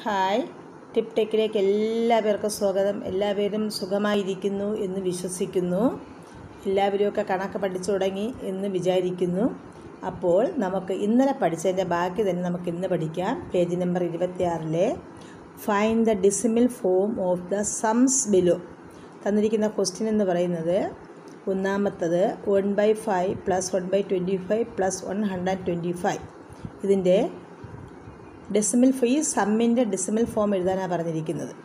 hi tip ടെക്കിലേക്ക് എല്ലാവർക്കും സ്വാഗതം എല്ലാവരും സുഖമായിരിക്കുന്നു എന്ന് വിശ്വസിക്കുന്നു എല്ലാവരുമൊക്കെ കണക്ക് പഠിച്ചു തുടങ്ങി എന്ന് വിചാരിക്കുന്നു അപ്പോൾ നമുക്ക് ഇന്നലെ പഠിച്ചതിൻ്റെ ബാക്കി തന്നെ നമുക്ക് ഇന്ന് പഠിക്കാം പേജ് നമ്പർ ഇരുപത്തിയാറിലെ find the decimal form of the sums below തന്നിരിക്കുന്ന ക്വസ്റ്റ്യൻ എന്ന് പറയുന്നത് ഒന്നാമത്തത് one by five plus one by twenty five plus one hundred twenty five ഇതിൻ്റെ ഡെസിമൽ ഈ സമ്മിൻ്റെ ഡെസിമൽ ഫോം എഴുതാനാണ് പറഞ്ഞിരിക്കുന്നത്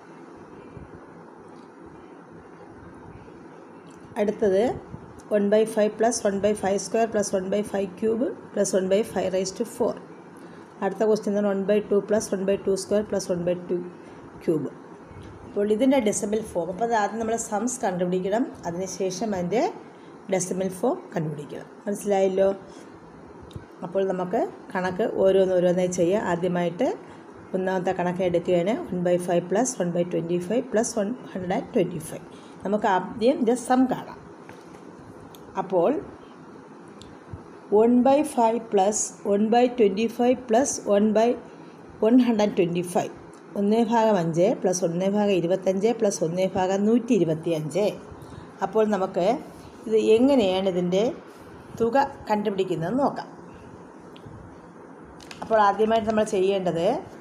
അടുത്തത് one by five plus one by five square plus one by five cube plus one by five raise to four അടുത്ത question എന്ന് one by two plus one by two square plus one by two cube അപ്പോൾ ഇതിൻ്റെ decimal form അപ്പോൾ അത് ആദ്യം നമ്മൾ സംസ് കണ്ടുപിടിക്കണം അതിനുശേഷം അതിൻ്റെ ഡെസിമൽ ഫോം കണ്ടുപിടിക്കണം മനസ്സിലായല്ലോ അപ്പോൾ നമുക്ക് കണക്ക് ഓരോന്നോരോന്നായി ചെയ്യാം ആദ്യമായിട്ട് ഒന്നാമത്തെ കണക്ക് എടുക്കുകയാണ് one by five plus one by twenty five plus one hundred and twenty five നമുക്ക് ആദ്യം ഇതിൻ്റെ സം കാണാം അപ്പോൾ one by five plus one by twenty five plus one by one hundred twenty five ഒന്നേ ഭാഗം അഞ്ച് പ്ലസ് ഒന്നേ ഭാഗം ഇരുപത്തഞ്ച് പ്ലസ് ഒന്നേ ഭാഗം നൂറ്റി ഇരുപത്തി അഞ്ച് അപ്പോൾ നമുക്ക് ഇത് എങ്ങനെയാണ് ഇതിൻ്റെ തുക കണ്ടുപിടിക്കുന്നത് നോക്കാം അപ്പോൾ ആദ്യമായിട്ട് നമ്മൾ ചെയ്യേണ്ടത്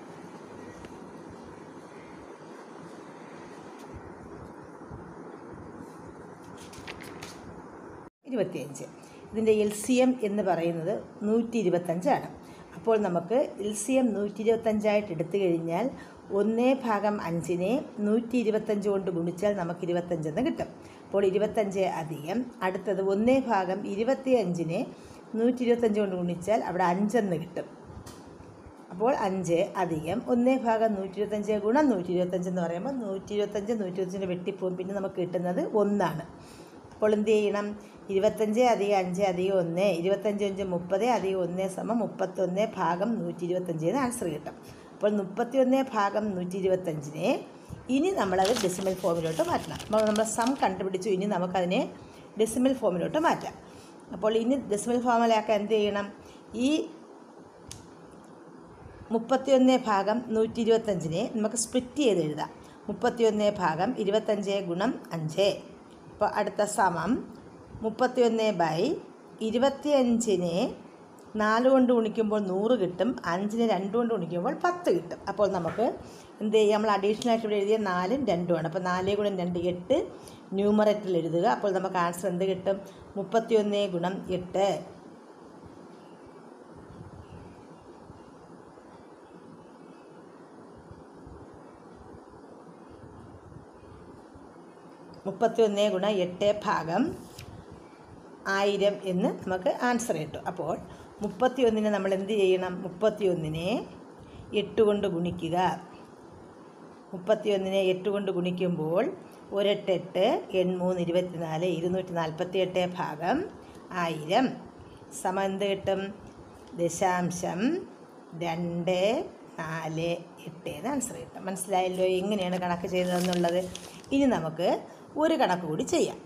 ഇരുപത്തിയഞ്ച് ഇതിൻ്റെ എൽ സി എം എന്ന് പറയുന്നത് നൂറ്റി ഇരുപത്തഞ്ചാണ് അപ്പോൾ നമുക്ക് എൽ സി എം നൂറ്റി ഇരുപത്തഞ്ചായിട്ട് എടുത്തു കഴിഞ്ഞാൽ ഒന്നേ ഭാഗം അഞ്ചിനെ നൂറ്റി ഇരുപത്തഞ്ച് കൊണ്ട് ഗുണിച്ചാൽ നമുക്ക് ഇരുപത്തഞ്ചെന്ന് കിട്ടും അപ്പോൾ ഇരുപത്തഞ്ച് അധികം അടുത്തത് ഒന്നേ ഭാഗം ഇരുപത്തി അഞ്ചിനെ നൂറ്റി ഇരുപത്തഞ്ച് കൊണ്ട് ഗുണിച്ചാൽ അവിടെ അഞ്ചെന്ന് കിട്ടും അപ്പോൾ അഞ്ച് അധികം ഒന്നേ ഭാഗം നൂറ്റി ഇരുപത്തഞ്ച് ഗുണം നൂറ്റി ഇരുപത്തഞ്ച് എന്ന് പറയുമ്പോൾ നൂറ്റി ഇരുപത്തഞ്ച് നൂറ്റി ഇരുപത്തഞ്ചിൻ്റെ വെട്ടിപ്പോവും പിന്നെ നമുക്ക് കിട്ടുന്നത് ഒന്നാണ് അപ്പോൾ എന്ത് ചെയ്യണം ഇരുപത്തഞ്ച് അധികം അഞ്ച് അധികം ഒന്ന് ഇരുപത്തഞ്ച് അഞ്ച് മുപ്പത് അധികം ഒന്ന് സമം മുപ്പത്തൊന്ന് ഭാഗം നൂറ്റി ഇരുപത്തഞ്ച് എന്ന് ആൻസർ കിട്ടും അപ്പോൾ മുപ്പത്തി ഒന്ന് ഭാഗം നൂറ്റി ഇരുപത്തഞ്ചിനെ ഇനി നമ്മളത് ഡെസിമൽ ഫോമിലോട്ട് മാറ്റണം അപ്പോൾ നമ്മൾ സം കണ്ടുപിടിച്ചു ഇനി നമുക്കതിനെ ഡെസിമൽ ഫോമിലോട്ട് മാറ്റാം അപ്പോൾ ഇനി ഡെസിമൽ ഫോമിലാക്കാൻ എന്ത് ചെയ്യണം ഈ മുപ്പത്തിയൊന്ന് ഭാഗം നൂറ്റി ഇരുപത്തഞ്ചിനെ നമുക്ക് സ്പ്ലിറ്റ് ചെയ്ത് എഴുതാം മുപ്പത്തിയൊന്ന് ഭാഗം ഇരുപത്തഞ്ച് ഗുണം അഞ്ച് അപ്പോൾ അടുത്ത സമം മുപ്പത്തിയൊന്ന് ബൈ ഇരുപത്തിയഞ്ചിനെ നാല് കൊണ്ട് ഗുണിക്കുമ്പോൾ നൂറ് കിട്ടും അഞ്ചിന് രണ്ട് കൊണ്ട് ഗുണിക്കുമ്പോൾ പത്ത് കിട്ടും അപ്പോൾ നമുക്ക് എന്ത് ചെയ്യാം നമ്മൾ അഡീഷണൽ ആയിട്ട് ഇവിടെ എഴുതിയ നാലും രണ്ടുമാണ് അപ്പോൾ നാല് ഗുണം രണ്ട് എട്ട് ന്യൂമറേറ്ററിൽ എഴുതുക അപ്പോൾ നമുക്ക് ആൻസർ എന്ത് കിട്ടും മുപ്പത്തിയൊന്ന് ഗുണം എട്ട് മുപ്പത്തി ഒന്ന് ഗുണം എട്ട് ഭാഗം ആയിരം എന്ന് നമുക്ക് ആൻസർ കിട്ടും അപ്പോൾ മുപ്പത്തി ഒന്നിനെ നമ്മൾ എന്ത് ചെയ്യണം മുപ്പത്തി ഒന്നിനെ എട്ട് കൊണ്ട് ഗുണിക്കുക മുപ്പത്തി ഒന്നിനെ എട്ട് കൊണ്ട് ഗുണിക്കുമ്പോൾ ഒരെട്ടെട്ട് എൺമൂന്ന് ഇരുപത്തിനാല് ഇരുന്നൂറ്റി നാൽപ്പത്തി എട്ട് ഭാഗം ആയിരം സമം എന്ത് കിട്ടും ദശാംശം രണ്ട് നാല് എട്ട് എന്ന് ആൻസർ കിട്ടും മനസ്സിലായല്ലോ എങ്ങനെയാണ് കണക്ക് ചെയ്തതെന്നുള്ളത് ഇനി നമുക്ക് ഒരു കണക്ക് കൂടി ചെയ്യാം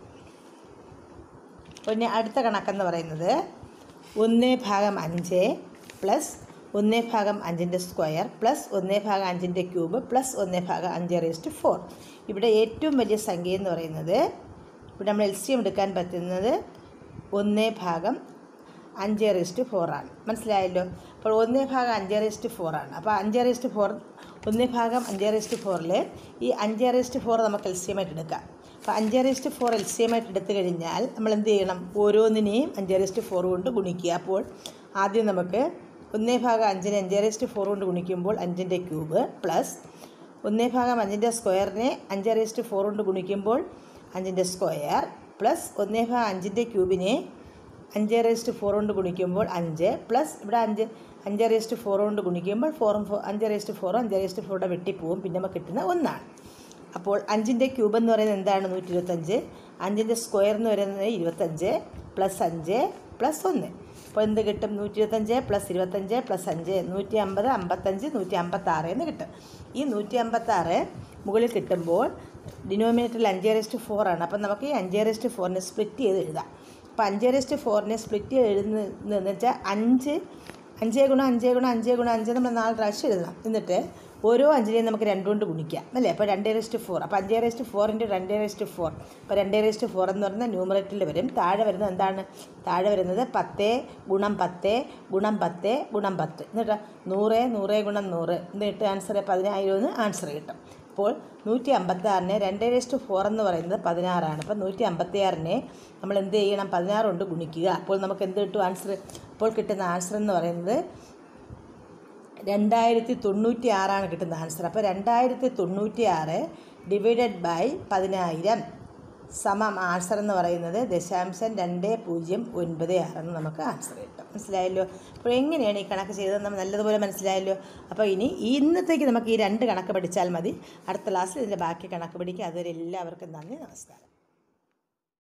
പിന്നെ അടുത്ത കണക്കെന്ന് പറയുന്നത് ഒന്നേ ഭാഗം അഞ്ച് പ്ലസ് ഒന്നേ ഭാഗം അഞ്ചിൻ്റെ സ്ക്വയർ പ്ലസ് ഒന്നേ ഭാഗം അഞ്ചിൻ്റെ ക്യൂബ് പ്ലസ് ഒന്നേ ഭാഗം അഞ്ച് റേസ്റ്റ് ഫോർ ഇവിടെ ഏറ്റവും വലിയ സംഖ്യ എന്ന് പറയുന്നത് ഇവിടെ നമ്മൾ എൽ സി എം എടുക്കാൻ പറ്റുന്നത് ഒന്നേ ഭാഗം അഞ്ച് റേസ്റ്റ് ഫോറാണ് മനസ്സിലായല്ലോ അപ്പോൾ ഒന്നേ ഭാഗം അഞ്ച് റേസ്റ്റ് ഫോറാണ് അപ്പോൾ അഞ്ച് റേസ്റ്റ് ഫോർ ഒന്നേ ഭാഗം അഞ്ച് റേസ്റ്റ് ഫോറിൽ ഈ അഞ്ച് റേസ്റ്റ് ഫോർ നമുക്ക് എൽ സി എം ആയിട്ട് എടുക്കാം അപ്പോൾ അഞ്ച് raised four L C M ആയിട്ട് എടുത്തു കഴിഞ്ഞാൽ നമ്മൾ എന്ത് ചെയ്യണം ഓരോന്നിനെയും അഞ്ച് റേസ്റ്റ് ഫോർ കൊണ്ട് ഗുണിക്കുക അപ്പോൾ ആദ്യം നമുക്ക് ഒന്നേ ഭാഗം അഞ്ചിനെ അഞ്ച് റേസ്റ്റ് ഫോർ കൊണ്ട് ഗുണിക്കുമ്പോൾ അഞ്ചിൻ്റെ ക്യൂബ് പ്ലസ് ഒന്നേ ഭാഗം അഞ്ചിൻ്റെ സ്ക്വയറിനെ അഞ്ച് റേസ്റ്റ് ഫോർ കൊണ്ട് ഗുണിക്കുമ്പോൾ അഞ്ചിൻ്റെ സ്ക്വയർ പ്ലസ് ഒന്നേ ഭാഗം അഞ്ചിൻ്റെ ക്യൂബിനെ അഞ്ച് റേസ്റ്റ് ഫോർ കൊണ്ട് ഗുണിക്കുമ്പോൾ അഞ്ച് പ്ലസ് ഇവിടെ അഞ്ച് അഞ്ച് റേസ്റ്റ് ഫോർ കൊണ്ട് ഗുണിക്കുമ്പോൾ ഫോറും ഫോ അഞ്ച് റേസ്റ്റ് ഫോറും അഞ്ച് റേസ്റ്റ് ഫോറുടെ വെട്ടിപ്പോവും പിന്നെ നമുക്ക് കിട്ടുന്ന ഒന്നാണ് അപ്പോൾ അഞ്ചിൻ്റെ ക്യൂബ് എന്ന് പറയുന്നത് എന്താണ് നൂറ്റി ഇരുപത്തഞ്ച് അഞ്ചിൻ്റെ സ്ക്വയർ എന്ന് പറയുന്നത് ഇരുപത്തഞ്ച് പ്ലസ് അഞ്ച് പ്ലസ് ഒന്ന് അപ്പോൾ എന്ത് കിട്ടും നൂറ്റി ഇരുപത്തഞ്ച് പ്ലസ് ഇരുപത്തഞ്ച് പ്ലസ് അഞ്ച് നൂറ്റി അമ്പത് അമ്പത്തഞ്ച് നൂറ്റി അമ്പത്താറ് എന്ന് കിട്ടും ഈ നൂറ്റി അമ്പത്താറ് മുകളിൽ കിട്ടുമ്പോൾ ഡിനോമിനേറ്ററിൽ അഞ്ച് റെസ്റ്റ് ഫോറാണ് അപ്പം നമുക്ക് ഈ അഞ്ച് റെസ്റ്റ് ഫോറിനെ സ്പ്ലിറ്റ് ചെയ്ത് എഴുതാം അപ്പോൾ അഞ്ച് റെസ്റ്റ് ഫോറിനെ സ്പ്ലിറ്റ് എഴുതുന്നതെന്ന് വെച്ചാൽ അഞ്ച് അഞ്ചേ ഗുണം അഞ്ചേ ഗുണം അഞ്ചേ ഗുണം അഞ്ച് നമ്മൾ നാല് പ്രാവശ്യം എഴുതണം എന്നിട്ട് ഓരോ അഞ്ചിനെയും നമുക്ക് രണ്ട് കൊണ്ട് ഗുണിക്കാം അല്ലേ അപ്പോൾ രണ്ടേ റെസ്റ്റ് ഫോർ അപ്പോൾ അഞ്ചേ റെസ്റ്റ് ഫോർ ഇൻറ്റു രണ്ടേ റെസ്റ്റ് ഫോർ അപ്പോൾ രണ്ടേ റെസ്റ്റ് ഫോർ എന്ന് പറയുന്നത് ന്യൂമറേറ്ററിൽ വരും താഴെ വരുന്നത് എന്താണ് താഴെ വരുന്നത് പത്ത് ഗുണം പത്ത് ഗുണം പത്ത് ഗുണം പത്ത് എന്നിട്ട് നൂറ് നൂറ് ഗുണം നൂറ് എന്നിട്ട് ആൻസർ പതിനായിരം എന്ന് ആൻസർ കിട്ടും അപ്പോൾ നൂറ്റി അമ്പത്താറിനെ രണ്ട് റെസ്റ്റ് ഫോർ എന്ന് പറയുന്നത് പതിനാറാണ് അപ്പോൾ നൂറ്റി അമ്പത്തിയാറിനെ നമ്മൾ എന്ത് ചെയ്യണം പതിനാറ് കൊണ്ട് ഗുണിക്കുക അപ്പോൾ നമുക്ക് എന്ത് കിട്ടും ആൻസർ അപ്പോൾ കിട്ടുന്ന ആൻസർ എന്ന് പറയുന്നത് രണ്ടായിരത്തി തൊണ്ണൂറ്റി ആറാണ് കിട്ടുന്ന ആൻസർ അപ്പോൾ രണ്ടായിരത്തി തൊണ്ണൂറ്റി ആറ് ഡിവൈഡഡ് ബൈ പതിനായിരം സമം ആൻസർ എന്ന് പറയുന്നത് ദശാംശം രണ്ട് പൂജ്യം ഒൻപത് ആറെന്ന് നമുക്ക് ആൻസർ കിട്ടും മനസ്സിലായല്ലോ അപ്പോൾ എങ്ങനെയാണ് ഈ കണക്ക് ചെയ്തത് നമ്മൾ നല്ലതുപോലെ മനസ്സിലായല്ലോ അപ്പോൾ ഇനി ഇന്നത്തേക്ക് നമുക്ക് ഈ രണ്ട് കണക്ക് പഠിച്ചാൽ മതി അടുത്ത ക്ലാസ്സിൽ ഇതിൻ്റെ ബാക്കി കണക്ക് പഠിക്കുക അതുവരെ എല്ലാവർക്കും നന്ദി നമസ്കാരം